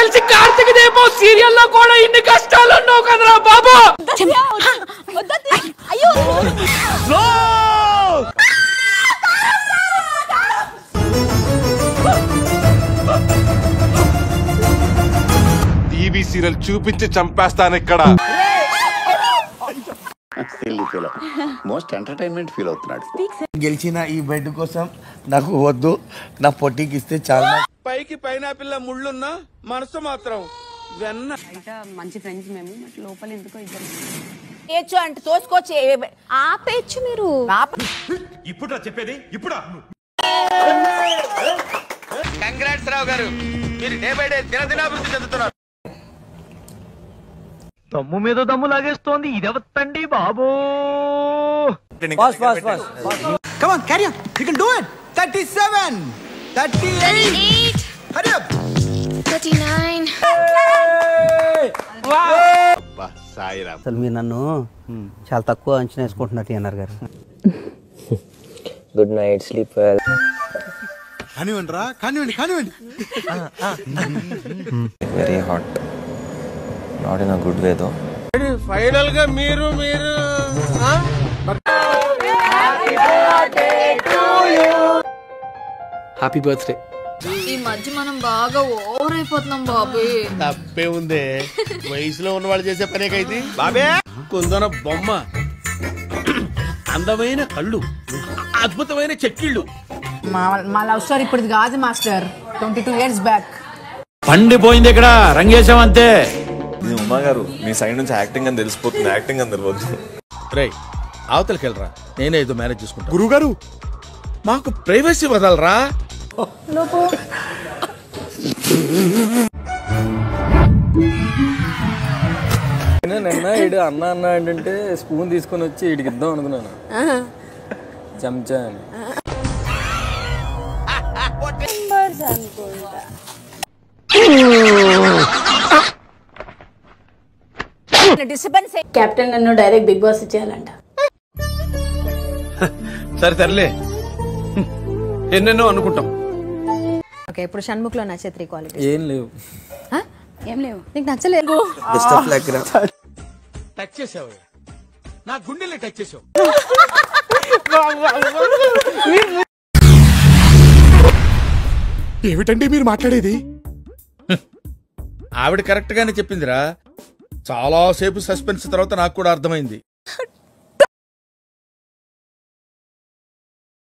తెలిసి కార్తీక దీపం సీరియల్లో కూడా ఇన్ని కష్టాలు ఉన్నావు కదరా బాబు అయ్యో టీవీ సీరియల్ చూపించి చంపేస్తాను ఇక్కడ silly feel most entertainment feel అవుతున్నాడు గెలిచిన ఈ బెడ్ కోసం నాకు వద్దు నా పొట్టికి ఇస్తే చాలా పైకి పైనాపిల్ల ముళ్ళున్నా మనసు మాత్రం వెన్న మంచి ఫ్రెండ్స్ మేము బట్ లోపల ఎందుకో ఇద్దరు చేయొచ్చు అంటే తోసుకోవచ్చు ఏ- ఆపేయచ్చు మీరు ఇప్పుడు చెప్పేది ఇప్పుడు కంగ్రాట్స్ రావు గారు మీరు డే బై డే దినదినాభివృద్ధి చెందుతున్నారు దమ్ము మీద దమ్ము లాగేస్తోంది ఇదెవత్తండి బాబో Come on, carry on. You can do it. 37, 38. Hurry up. Sairam అసలు మీరు నన్ను చాలా తక్కువ అంచనా వేసుకుంటున్నట్టు అన్నారు గారు గుడ్ నైట్ స్లీప్ వెల్ కానివ్వండి రా కానివ్వండి కానివ్వండి very hot not in a good way though final గా మీరు మీరు హ్యాపీ బర్త్డే ఈ మధ్య మనం బాగా ఓవర్ అయిపోతున్నాం బాబు తప్పే ఉందే వయసులో ఉన్న వాళ్ళు చేసే పనే కైతే బాబే కుందన బొమ్మ అందమైన కళ్ళు అద్భుతమైన చెక్కిళ్ళు మా మా లవ్ స్టోరీ ఇప్పుడు కాదు master twenty two years back పండిపోయింది ఇక్కడ రంగేశం అంతే ఇది ఉమా గారు మీ సైడ్ నుంచి యాక్టింగ్ అని తెలిసిపోతుంది యాక్టింగ్ అని తెలియదు రే అవతలకి వెళ్ళరా నేనే ఏదో మేనేజ్ చేసుకుంటా గురుగారు మాకు ప్రైవసీ వదలరా నిన్న ఇడు అన్న అన్న ఏంటంటే స్పూన్ తీసుకొని వచ్చి ఇడికి ఇద్దాం అనుకున్నాను చెంచా అని డిస్టర్బెన్స్ కెప్టెన్ నన్ను డైరెక్ట్ బిగ్ బాస్ ఇచ్చేయాలంట సరే సర్లే ఎన్నెన్నో అనుకుంటాం ఓకే ఇప్పుడు షణ్ముఖ్ లో నచ్చే త్రీ క్వాలిటీ ఏం లేవు ఏం లేవు నీకు నచ్చలేదు బెస్ట్ ఆఫ్ లక్ రా టచ్ చేసావు నా గుండెల్ని టచ్ చేసావు ఏమిటండి మీరు మాట్లాడేది ఆవిడ కరెక్ట్ గానే చెప్పిందిరా చాలా సేపు సస్పెన్స్ తర్వాత నాకు కూడా అర్థమైంది